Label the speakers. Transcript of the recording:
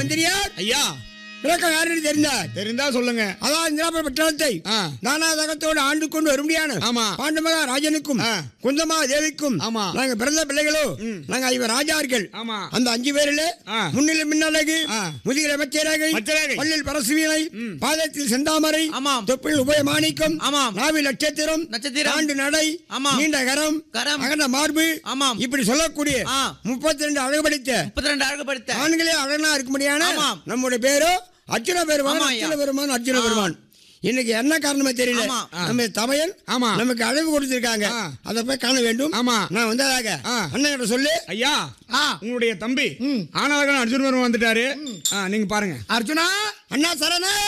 Speaker 1: மந்திரியார்
Speaker 2: ஐயா
Speaker 1: விளக்கம் யாருக்கு தெரிந்தார்
Speaker 2: தெரிந்தா சொல்லுங்க
Speaker 1: அதான் இந்திராபுர பட்டணத்தை
Speaker 2: ஆ.
Speaker 1: நானாதகத்தோடு ஆண்டு கொண்டு வரும்படியான
Speaker 2: ஆமா.
Speaker 1: பாண்டமகா ராஜனுக்கும்
Speaker 2: ஆ.
Speaker 1: குந்தமா தேவிக்கும்
Speaker 2: ஆமா.
Speaker 1: நாங்க பிறந்த பிள்ளைகளோ நாங்க ஐவர் ராஜார்கள்
Speaker 2: ஆமா.
Speaker 1: அந்த அஞ்சு பேரில்
Speaker 2: ஆ.
Speaker 1: முன்னிலை மின்னழகு
Speaker 2: ஆ.
Speaker 1: முதுகில மச்சரகை
Speaker 2: மச்சரகை.
Speaker 1: பல்லில் பரசுவீனை பாதத்தில் செந்தாமரை
Speaker 3: ஆமாம்.
Speaker 1: தொப்பில் உபய மாணிக்கம்
Speaker 3: ஆமாம்.
Speaker 1: நாவில் நட்சத்திரம்
Speaker 3: நட்சத்திரம்.
Speaker 1: ஆண்டு நடை
Speaker 3: ஆமாம்.
Speaker 1: நீண்ட கரம்
Speaker 3: கரம்.
Speaker 1: அகண்ட மார்பு
Speaker 3: ஆமாம்.
Speaker 1: இப்படி சொல்லக்கூடிய
Speaker 3: ஆ.
Speaker 1: முப்பத்தி ரெண்டு அழகு படித்த
Speaker 3: முப்பத்தி ரெண்டு அழகுபடுத்த
Speaker 1: ஆண்களே அழகனா இருக்க முடியான
Speaker 3: ஆமாம்.
Speaker 1: நம்முடைய பேரோ அர்ஜுன பெருமான்
Speaker 3: ஆமா, ஐயா.
Speaker 1: அர்ஜுன பெருமான் அர்ஜுன
Speaker 3: ஆ.
Speaker 1: பெருமான் இன்னைக்கு என்ன காரணமா தெரியல
Speaker 3: ஆமா.
Speaker 1: நம்ம தமையன்
Speaker 2: ஆமா.
Speaker 1: நமக்கு அழகு கொடுத்திருக்காங்க
Speaker 2: ஆ.
Speaker 1: அதை போய் காண வேண்டும்
Speaker 2: ஆமா.
Speaker 1: நான் வந்ததாக
Speaker 2: ஆ.
Speaker 1: அண்ணன் கிட்ட சொல்லு
Speaker 2: ஐயா
Speaker 1: ஆ.
Speaker 2: உங்களுடைய தம்பி ஆனாலகன் அர்ஜுன் வந்துட்டாரு ஆ, நீங்க பாருங்க
Speaker 1: அர்ஜுனா அண்ணா சரண